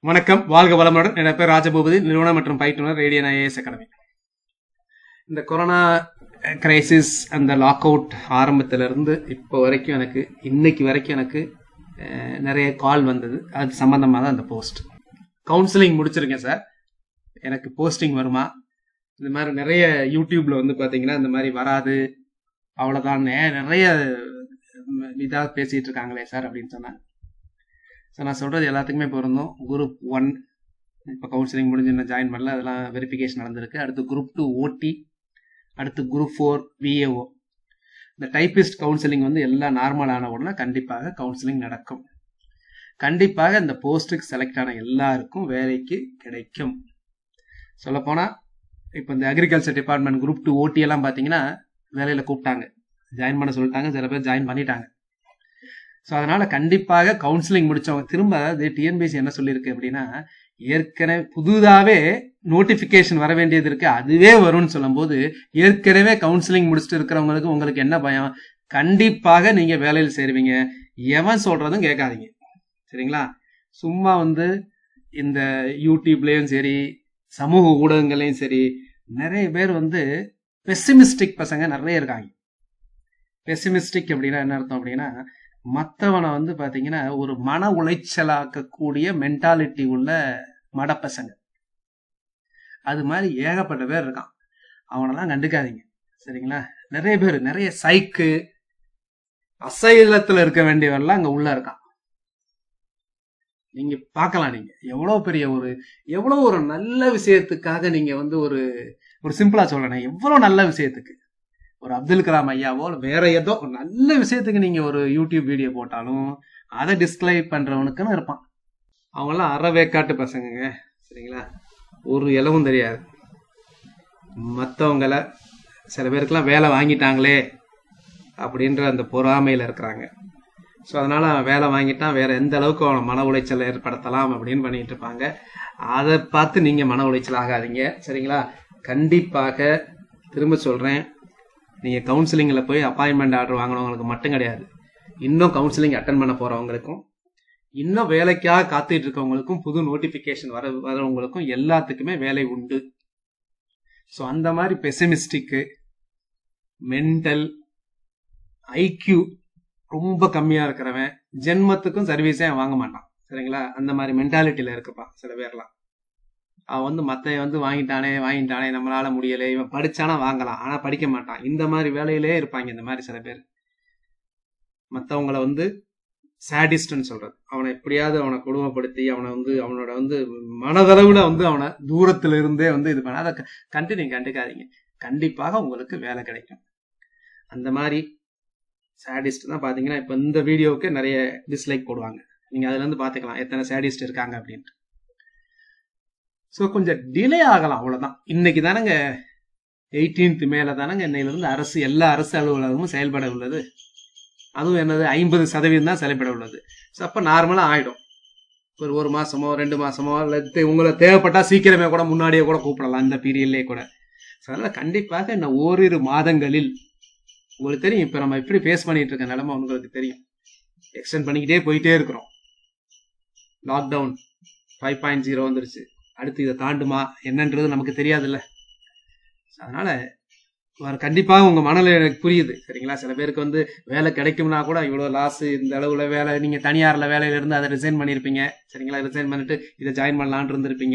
வணக்கம் வாழ்க வளமுடன் என் பேர் ராஜபூபதி நிறுவனம் மற்றும் பயிற்றுனர் ரேடியன் ஐஏஎஸ் அகாடமி இந்த கொரோனா கிரைசிஸ் அந்த லாக் அவுட் ஆரம்பத்திலிருந்து இப்போ வரைக்கும் எனக்கு இன்னைக்கு வரைக்கும் எனக்கு அஹ், நிறைய கால் வந்தது அது சம்பந்தமாக தான் அந்த போஸ்ட் கவுன்சிலிங் முடிச்சிருக்கேன் சார் எனக்கு போஸ்டிங் வருமா இந்த மாதிரி நிறைய யூடியூப்ல வந்து பார்த்தீங்கன்னா இந்த மாதிரி வராது அவ்வளோதான் நிறைய இதாக பேசிட்டு இருக்காங்களே சார் அப்படின்னு சொன்னாங்க ஸோ நான் சொல்றது எல்லாத்துக்குமே பொருந்தும் குரூப் ஒன் இப்போ கவுன்சிலிங் முடிஞ்சு இன்னும் ஜாயின் பண்ணல அதெல்லாம் வெரிஃபிகேஷன் நடந்திருக்கு அடுத்து குரூப் டூ ஓடி அடுத்து குரூப் ஃபோர் விஏஓ இந்த டைப்பிஸ்ட் கவுன்சிலிங் வந்து எல்லாம் நார்மல் ஆன உடனே கண்டிப்பாக கவுன்சிலிங் நடக்கும் கண்டிப்பாக இந்த போஸ்ட்டுக்கு செலக்ட் ஆன எல்லாருக்கும் வேலைக்கு கிடைக்கும் சொல்லப்போனால் இப்போ இந்த அக்ரிகல்ச்சர் டிபார்ட்மெண்ட் குரூப் டூ ஓடி எல்லாம் பார்த்தீங்கன்னா வேலையில் கூப்பிட்டாங்க ஜாயின் பண்ண சொல்லிட்டாங்க சில பேர் ஜாயின் பண்ணிட்டாங்க ஸோ அதனால கண்டிப்பாக கவுன்சிலிங் முடிச்சவங்க திரும்ப அது டிஎன்பிஎஸ்சி என்ன சொல்லியிருக்கு அப்படின்னா ஏற்கனவே புதுதாவே நோட்டிபிகேஷன் வர வேண்டியது இருக்கு அதுவே வரும்னு சொல்லும்போது ஏற்கனவே கவுன்சிலிங் முடிச்சுட்டு இருக்கிறவங்களுக்கு உங்களுக்கு என்ன பயம் கண்டிப்பாக நீங்க வேலையில் சேருவீங்க எவன் சொல்றதும் கேட்காதீங்க சரிங்களா சும்மா வந்து இந்த யூடியூப்லயும் சரி சமூக ஊடகங்களையும் சரி நிறைய பேர் வந்து பெசிமிஸ்டிக் பசங்க நிறைய இருக்காங்க பெசிமிஸ்டிக் அப்படின்னா என்ன அர்த்தம் அப்படின்னா மற்றவனை வந்து பாத்தீங்கன்னா ஒரு மன உளைச்சலாக்கக்கூடிய மென்டாலிட்டி உள்ள மடப்பசங்க அது மாதிரி ஏகப்பட்ட பேர் இருக்கான் அவனெல்லாம் கண்டுக்காதீங்க சரிங்களா நிறைய பேர் நிறைய சைக்கு அசைலத்துல இருக்க வேண்டியவன்லாம் அங்க உள்ள இருக்கான் நீங்க பார்க்கலாம் நீங்க எவ்வளவு பெரிய ஒரு எவ்வளவு ஒரு நல்ல விஷயத்துக்காக நீங்க வந்து ஒரு ஒரு சிம்பிளா சொல்லணும் எவ்வளவு நல்ல விஷயத்துக்கு ஒரு அப்துல் கலாம் ஐயாவோ இல்ல வேற ஏதோ ஒரு நல்ல விஷயத்துக்கு நீங்க ஒரு யூடியூப் வீடியோ போட்டாலும் அதை டிஸ்கிரைப் பண்றவனுக்குன்னு இருப்பான் அவங்கெல்லாம் அறவேக்காட்டு பசங்கங்க சரிங்களா ஒரு இலவும் தெரியாது மற்றவங்கள சில பேருக்கெல்லாம் வேலை வாங்கிட்டாங்களே அப்படின்ற அந்த பொறாமையில் இருக்கிறாங்க ஸோ அதனால அவன் வேலை வாங்கிட்டான் வேற எந்த அளவுக்கு அவனை மன உளைச்சல் ஏற்படுத்தலாம் அப்படின்னு பண்ணிட்டு இருப்பாங்க அதை பார்த்து நீங்க மன உளைச்சல் ஆகாதீங்க சரிங்களா கண்டிப்பாக திரும்ப சொல்றேன் நீங்க கவுன்சிலிங்ல போய் அப்பாயின்மெண்ட் ஆர்டர் வாங்கினவங்களுக்கு மட்டும் கிடையாது இன்னும் கவுன்சிலிங் அட்டன் பண்ண போறவங்களுக்கும் இன்னும் வேலைக்காக காத்துட்டு இருக்கவங்களுக்கும் புது நோட்டிபிகேஷன் வர வரவங்களுக்கும் எல்லாத்துக்குமே வேலை உண்டு ஸோ அந்த மாதிரி பெசிமிஸ்டிக்கு மென்டல் ஐக்யூ ரொம்ப கம்மியா இருக்கிறவன் ஜென்மத்துக்கும் சர்வீஸே அவன் வாங்க மாட்டான் சரிங்களா அந்த மாதிரி மென்டாலிட்டியில இருக்குப்பா சில பேர்லாம் அவன் வந்து மத்த வந்து வாங்கிட்டானே வாங்கிட்டானே நம்மளால முடியல இவன் படிச்சானா வாங்கலாம் ஆனா படிக்க மாட்டான் இந்த மாதிரி வேலையிலே இருப்பாங்க இந்த மாதிரி சில பேர் மத்தவங்கள வந்து சாடிஸ்ட்னு சொல்றது அவனை எப்படியாவது அவனை கொடுமைப்படுத்தி அவனை வந்து அவனோட வந்து மனதளவுல வந்து அவனை தூரத்துல இருந்தே வந்து இது பண்ண அதை கண்டினியூ கண்டுக்காதீங்க கண்டிப்பாக உங்களுக்கு வேலை கிடைக்கும் அந்த மாதிரி சாடிஸ்ட் தான் பாத்தீங்கன்னா இப்ப இந்த வீடியோவுக்கு நிறைய டிஸ்லைக் போடுவாங்க நீங்க அதுல இருந்து பாத்துக்கலாம் எத்தனை சாடிஸ்ட் இருக்காங்க அப்படின்ட்டு ஸோ கொஞ்சம் டிலே ஆகலாம் அவ்வளவுதான் இன்னைக்கு தானங்க எயிட்டீன்த் மேல தானங்க இன்னையிலிருந்து அரசு எல்லா அரசு அலுவலகமும் செயல்பட உள்ளது அதுவும் என்னது ஐம்பது சதவீதம் தான் செயல்பட உள்ளது ஸோ அப்போ நார்மலாக ஆயிடும் ஒரு ஒரு மாசமோ ரெண்டு மாசமோ இல்லை தே- உங்களை தேவைப்பட்டா சீக்கிரமே கூட முன்னாடியே கூட கூப்பிடலாம் இந்த பீரியட்லேயே கூட ஸோ அதனால கண்டிப்பாக இந்த ஓரிரு மாதங்களில் உங்களுக்கு தெரியும் இப்போ நம்ம எப்படி ஃபேஸ் பண்ணிட்டு இருக்க நிலைமை உங்களுக்கு தெரியும் எக்ஸ்டெண்ட் பண்ணிக்கிட்டே போயிட்டே இருக்கிறோம் லாக்டவுன் ஃபைவ் பாயிண்ட் ஜீரோ வந்துருச்சு அடுத்து இதை தாண்டுமா என்னன்றது நமக்கு தெரியாதுல்ல அதனால வர- கண்டிப்பாக உங்க மனநிலை எனக்கு புரியுது சரிங்களா சில பேருக்கு வந்து வேலை கிடைக்கும்னா கூட இவ்வளவு லாஸ் இந்த அளவுல வேலை நீங்க தனியார்ல வேலையில இருந்து அதை ரிசைன் பண்ணிருப்பீங்க சரிங்களா ரிசைன் பண்ணிட்டு இதை ஜாயின் பண்ணலாம்னு இருந்திருப்பீங்க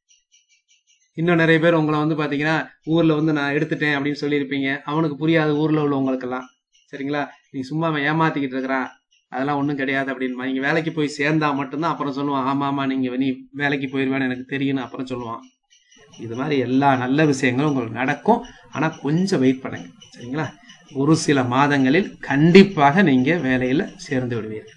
இன்னும் நிறைய பேர் உங்களை வந்து பாத்தீங்கன்னா ஊர்ல வந்து நான் எடுத்துட்டேன் அப்படின்னு சொல்லியிருப்பீங்க அவனுக்கு புரியாது ஊர்ல உள்ளவங்களுக்கெல்லாம் சரிங்களா நீ சும்மா அவன் ஏமாத்திக்கிட்டு இருக்கிறான் அதெல்லாம் ஒன்றும் கிடையாது அப்படின்னு நீங்க வேலைக்கு போய் சேர்ந்தா மட்டும்தான் அப்புறம் சொல்லுவான் ஆமா ஆமா நீங்க நீ வேலைக்கு போயிருவேன்னு எனக்கு தெரியும்னு அப்புறம் சொல்லுவான் இது மாதிரி எல்லா நல்ல விஷயங்களும் உங்களுக்கு நடக்கும் ஆனா கொஞ்சம் வெயிட் பண்ணுங்க சரிங்களா ஒரு சில மாதங்களில் கண்டிப்பாக நீங்க வேலையில சேர்ந்து விடுவீர்கள்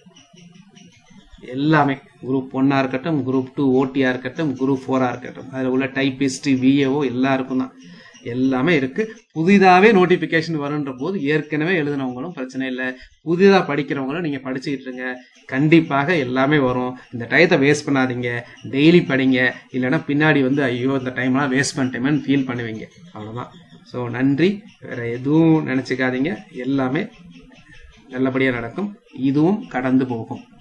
எல்லாமே குரூப் ஒன்னா இருக்கட்டும் குரூப் டூ ஓடியா இருக்கட்டும் குரூப் ஃபோரா இருக்கட்டும் அதில் உள்ள டைபிஸ்ட் விஏஓ எல்லாருக்கும் தான் எல்லாமே இருக்கு புதிதாவே நோட்டிபிகேஷன் வருன்ற போது ஏற்கனவே எழுதினவங்களும் பிரச்சனை இல்லை புதிதா படிக்கிறவங்களும் நீங்க படிச்சுக்கிட்டு இருங்க கண்டிப்பாக எல்லாமே வரும் இந்த டயத்தை வேஸ்ட் பண்ணாதீங்க டெய்லி படிங்க இல்லைன்னா பின்னாடி வந்து ஐயோ இந்த டைம்லாம் வேஸ்ட் பண்ணிட்டேமேன்னு ஃபீல் பண்ணுவீங்க அவ்வளவுதான் ஸோ நன்றி வேற எதுவும் நினைச்சுக்காதீங்க எல்லாமே நல்லபடியா நடக்கும் இதுவும் கடந்து போகும்